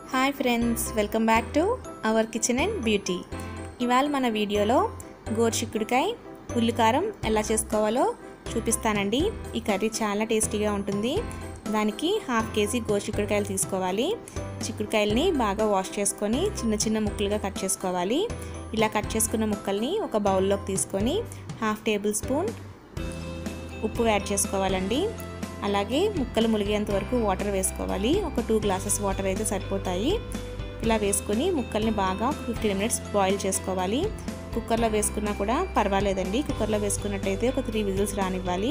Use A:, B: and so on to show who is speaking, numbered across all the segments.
A: hi friends welcome back to our kitchen and beauty ఇవాళ మన వీడియోలో గోరుచిక్కుడుకాయ ఉల్లికారం ఎలా చేసుకోవాలో చూపిస్తానండి ఈ కర్రీ చాలా టేస్టీగా ఉంటుంది దానికి హాఫ్ కేజీ గోరుచిక్కుడుకాయలు తీసుకోవాలి చిక్కుడుకాయలని బాగా వాష్ చేసుకొని చిన్న చిన్న ముక్కలుగా కట్ చేసుకోవాలి ఇలా కట్ చేసుకున్న ముక్కల్ని ఒక బౌల్లోకి తీసుకొని హాఫ్ టేబుల్ స్పూన్ ఉప్పు యాడ్ చేసుకోవాలండి అలాగే ముక్కలు ములిగేంత వరకు వాటర్ వేసుకోవాలి ఒక టూ గ్లాసెస్ వాటర్ అయితే సరిపోతాయి ఇలా వేసుకొని ముక్కల్ని బాగా ఫిఫ్టీన్ మినిట్స్ బాయిల్ చేసుకోవాలి కుక్కర్లో వేసుకున్నా కూడా పర్వాలేదండి కుక్కర్లో వేసుకున్నట్టయితే ఒక త్రీ విజిల్స్ రానివ్వాలి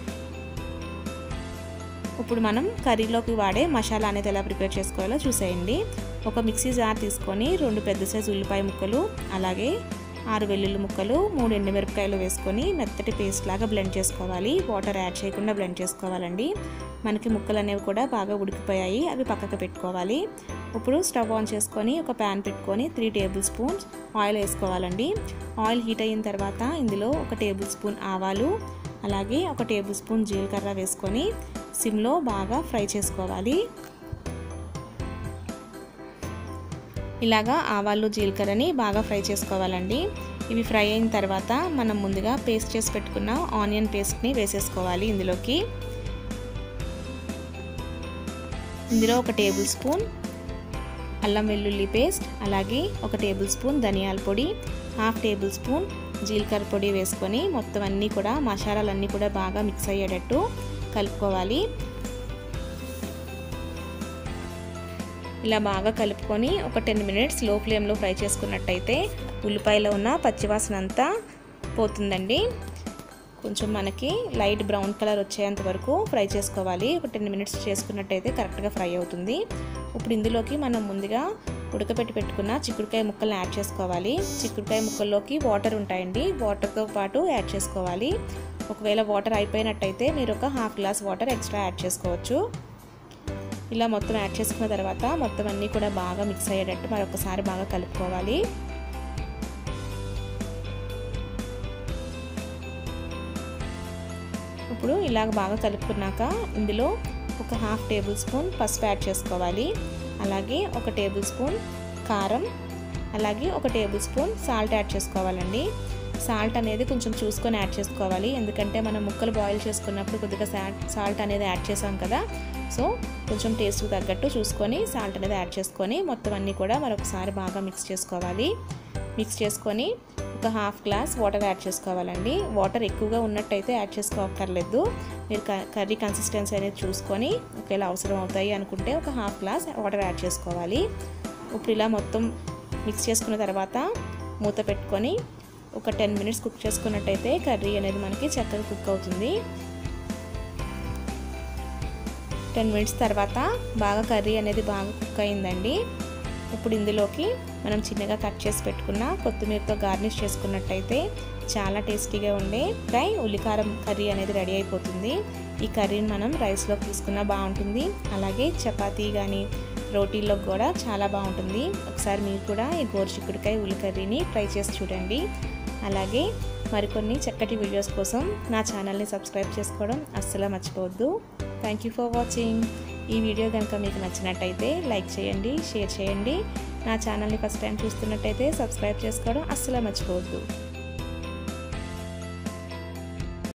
A: ఇప్పుడు మనం కర్రీలోకి వాడే మసాలా అనేది ఎలా ప్రిపేర్ చేసుకోవాలో చూసేయండి ఒక మిక్సీ జార్ తీసుకొని రెండు పెద్ద సైజు ఉల్లిపాయ ముక్కలు అలాగే ఆరు వెల్లుల్లి ముక్కలు మూడు ఎండుమిరపకాయలు వేసుకొని మెత్తటి పేస్ట్ లాగా బ్లెండ్ చేసుకోవాలి వాటర్ యాడ్ చేయకుండా బ్లెండ్ చేసుకోవాలండి మనకి ముక్కలు అనేవి కూడా బాగా ఉడికిపోయాయి అవి పక్కకు పెట్టుకోవాలి ఇప్పుడు స్టవ్ ఆన్ చేసుకొని ఒక ప్యాన్ పెట్టుకొని త్రీ టేబుల్ స్పూన్స్ ఆయిల్ వేసుకోవాలండి ఆయిల్ హీట్ అయిన తర్వాత ఇందులో ఒక టేబుల్ స్పూన్ ఆవాలు అలాగే ఒక టేబుల్ స్పూన్ జీలకర్ర వేసుకొని సిమ్లో బాగా ఫ్రై చేసుకోవాలి ఇలాగా ఆవాలు జీలకర్రని బాగా ఫ్రై చేసుకోవాలండి ఇవి ఫ్రై అయిన తర్వాత మనం ముందుగా పేస్ట్ చేసి పెట్టుకున్న ఆనియన్ పేస్ట్ని వేసేసుకోవాలి ఇందులోకి ఇందులో ఒక టేబుల్ స్పూన్ అల్లం వెల్లుల్లి పేస్ట్ అలాగే ఒక టేబుల్ స్పూన్ ధనియాల పొడి హాఫ్ టేబుల్ స్పూన్ జీలకర్ర పొడి వేసుకొని మొత్తం అన్నీ కూడా మసాలాలన్నీ కూడా బాగా మిక్స్ అయ్యేటట్టు కలుపుకోవాలి ఇలా బాగా కలుపుకొని ఒక టెన్ మినిట్స్ లో ఫ్లేమ్లో ఫ్రై చేసుకున్నట్టయితే ఉల్లిపాయలో ఉన్న పచ్చివాసన అంతా పోతుందండి కొంచెం మనకి లైట్ బ్రౌన్ కలర్ వచ్చేంత వరకు ఫ్రై చేసుకోవాలి ఒక టెన్ మినిట్స్ చేసుకున్నట్టయితే కరెక్ట్గా ఫ్రై అవుతుంది ఇప్పుడు ఇందులోకి మనం ముందుగా ఉడకపెట్టి పెట్టుకున్న చిక్కుడుకాయ ముక్కల్ని యాడ్ చేసుకోవాలి చిక్కుడుకాయ ముక్కల్లోకి వాటర్ ఉంటాయండి వాటర్తో పాటు యాడ్ చేసుకోవాలి ఒకవేళ వాటర్ అయిపోయినట్టయితే మీరు ఒక half glass water extra add చేసుకోవచ్చు ఇలా మొత్తం యాడ్ చేసుకున్న తర్వాత మొత్తం అన్నీ కూడా బాగా మిక్స్ అయ్యేటట్టు మరొకసారి బాగా కలుపుకోవాలి ఇప్పుడు ఇలాగ బాగా కలుపుకున్నాక ఇందులో ఒక హాఫ్ టేబుల్ స్పూన్ పసుపు యాడ్ చేసుకోవాలి అలాగే ఒక టేబుల్ స్పూన్ కారం అలాగే ఒక టేబుల్ స్పూన్ సాల్ట్ యాడ్ చేసుకోవాలండి సాల్ట్ అనేది కొంచెం చూసుకొని యాడ్ చేసుకోవాలి ఎందుకంటే మనం ముక్కలు బాయిల్ చేసుకున్నప్పుడు కొద్దిగా సాల్ట్ అనేది యాడ్ చేసాం కదా సో కొంచెం టేస్ట్కి తగ్గట్టు చూసుకొని సాల్ట్ అనేది యాడ్ చేసుకొని మొత్తం అన్నీ కూడా మరొకసారి బాగా మిక్స్ చేసుకోవాలి మిక్స్ చేసుకొని ఒక హాఫ్ గ్లాస్ వాటర్ యాడ్ చేసుకోవాలండి వాటర్ ఎక్కువగా ఉన్నట్టయితే యాడ్ చేసుకోక్కర్లేదు మీరు కర్రీ కన్సిస్టెన్సీ అనేది చూసుకొని ఒకవేళ అవసరం అవుతాయి అనుకుంటే ఒక హాఫ్ గ్లాస్ వాటర్ యాడ్ చేసుకోవాలి ఇప్పుడు ఇలా మొత్తం మిక్స్ చేసుకున్న తర్వాత మూత పెట్టుకొని ఒక టెన్ మినిట్స్ కుక్ చేసుకున్నట్టయితే కర్రీ అనేది మనకి చక్కగా కుక్ అవుతుంది టెన్ మినిట్స్ తర్వాత బాగా కర్రీ అనేది బాగా కుక్ అయిందండి ఇప్పుడు ఇందులోకి మనం చిన్నగా కట్ చేసి పెట్టుకున్న కొత్తిమీరతో గార్నిష్ చేసుకున్నట్టయితే చాలా టేస్టీగా ఉండే ఫ్రై ఉల్లికారం కర్రీ అనేది రెడీ అయిపోతుంది ఈ కర్రీని మనం రైస్లోకి తీసుకున్నా బాగుంటుంది అలాగే చపాతీ కానీ రోటీల్లో కూడా చాలా బాగుంటుంది ఒకసారి మీరు కూడా ఈ గోరుచిక్కుడుకాయ ఉల్లి కర్రీని ట్రై చేసి చూడండి అలాగే మరికొన్ని చక్కటి వీడియోస్ కోసం నా ఛానల్ని సబ్స్క్రైబ్ చేసుకోవడం అస్సలు మర్చిపోవద్దు థ్యాంక్ యూ ఫర్ వాచింగ్ ఈ వీడియో కనుక మీకు నచ్చినట్టయితే లైక్ చేయండి షేర్ చేయండి నా ఛానల్ని ఫస్ట్ టైం చూస్తున్నట్టయితే సబ్స్క్రైబ్ చేసుకోవడం అస్సలు మర్చిపోవద్దు